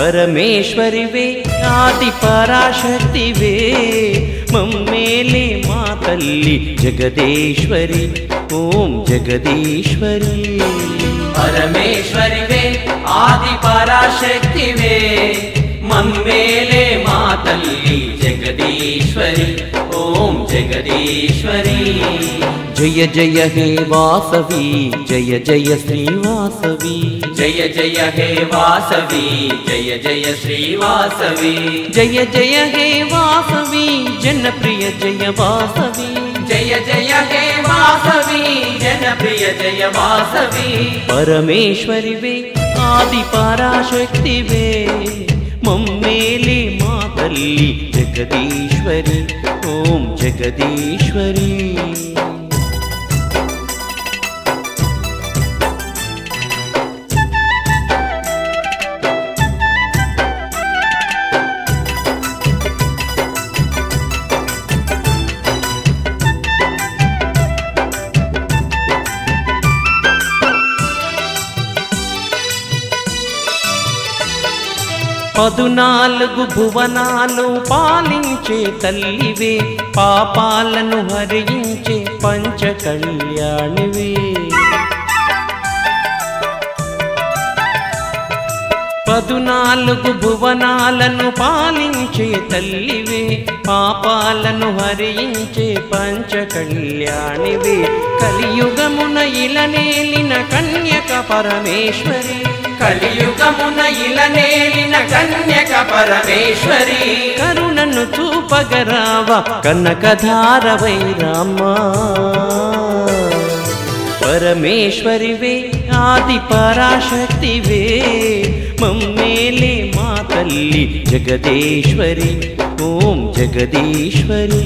పరమేశ్వరివే ఆది పరాశక్తివే మమ్మేలే మా తల్లి జగదేశ్వరి ఓం జగదీశ్వరి పరమేశ్వరివే ఆది పరాశక్తివే మమ్మేలే మా తల్లి జగదీశ్వరి ఓం జగదీశ్వరి జయ జయ హే వాసవి జయ జయ శ్రీవాసవి జయ జయ హే వాసవి జయ జయ శ్రీవాసవి జయ జయ హే వాసవి జనప్రియ జయ వాసవి జయ జయ హే వాసవి జనప్రియ జయ వాసవి పరమేశ్వరివే ఆది పరాశక్తివే మమ్మేలే మా తల్లి జగదీశ్వరి ఓం జగదీశ్వరి పదునాలుగు భువనాలు పాలించే తల్లివే పాపాలను హరించే పంచ కళ్యాణివే పదునాలుగు భువనాలను పాలించే తల్లివే పాపాలను హరించే పంచ కళ్యాణివే కలియుగమున ఇలనేలిన కన్యక పరమేశ్వరి కలియుగమున ఇలనేలిన కన్యక పరమేశ్వరి కరుణను చూపగరావ కనకధారవై రామా పరమేశ్వరివే ఆది పరాశక్తివే మమ్మేలే మా తల్లి జగదేశ్వరి ఓం జగదీశ్వరి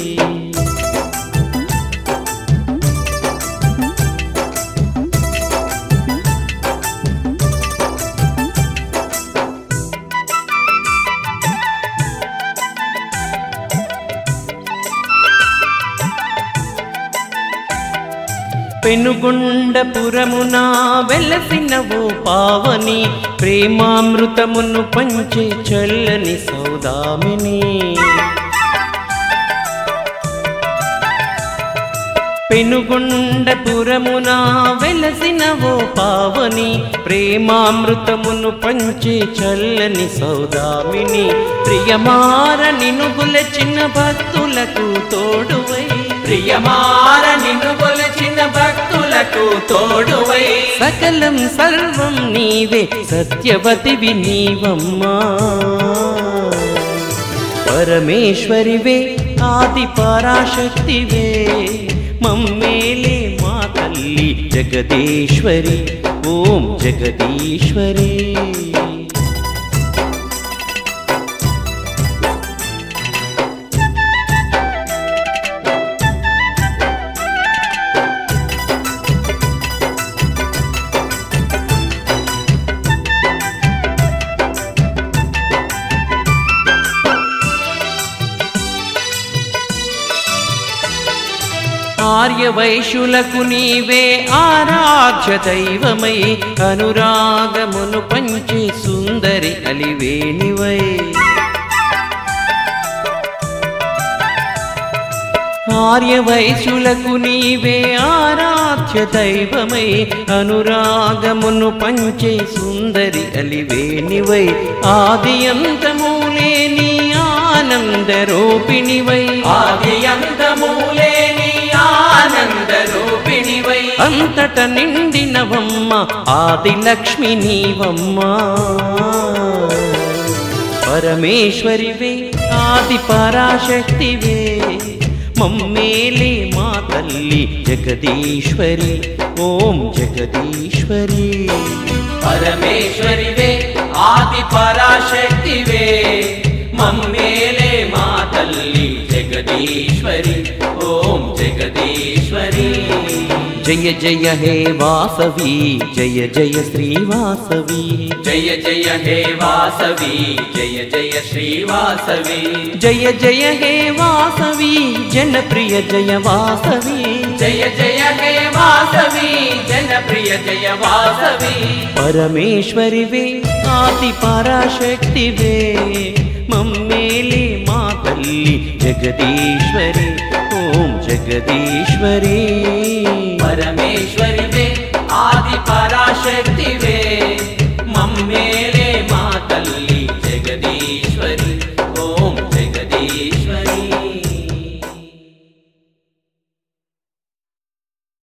పెనుగొండపురమున వెలసినవో పావని ప్రేమామృతమును పంచే చల్లని సౌదామిని పెనుగొండపురమున వెలసినవో పావని ప్రేమామృతమును పంచే చల్లని సౌదామిని ప్రియమార నినుగుల చిన్న భక్తులకు తోడువై ప్రియమార నిన్ను కొలచిన భక్తులకు తోడువై సకలం సర్వం నీవే సత్యవతివి నీవమ్మా పరమేశ్వరివే ఆది పరాశక్తివే మమ్మేలే మా తల్లి జగదీశ్వరి ఓం జగదీశ్వరి ఆర్యవైశ్యులకు నీవే ఆరాధ్య దైవమై అనురాగమును పంచి సుందరి అలివేణివై ఆర్యవైశ్యులకు నీవే ఆరాధ్య దైవమై అనురాగమును పంచే సుందరి అలివేణివై ఆది అంతమూలేని ఆనంద రూపిణివై ఆది అంతమూలేని ఆనంద రూపిణివై అంతట నిండినవమ్మ ఆది లక్ష్మి నీవమ్మ పరమేశ్వరివే ఆది పరాశక్తివే మమ్మేలే మా తల్లి జగదీశ్వరి ఓం జగదీశ్వరి పరమేశ్వరివే ఆది పరాశక్తివే మమ్మేలే మా తల్లి జగదీశ్వరి ఓం జగదీశ్వరి జయ జయ హే వాసవి జయ జయ శ్రీవాసవి జయ జయ హే వాసవి జయ జయ శ్రీవాసవి జయ జయ హే వాసవి జనప్రియ జయ వాసవి జయ జయ హే వాసవి జనప్రియ జయ వాసవి పరమేశ్వరివే ఆది పరాశక్తివే మమ్మేలి మా తల్లి జగదీశ్వరి ఓం జగదీశ్వరి పరమేశ్వరివే ఆది పరాశక్తివే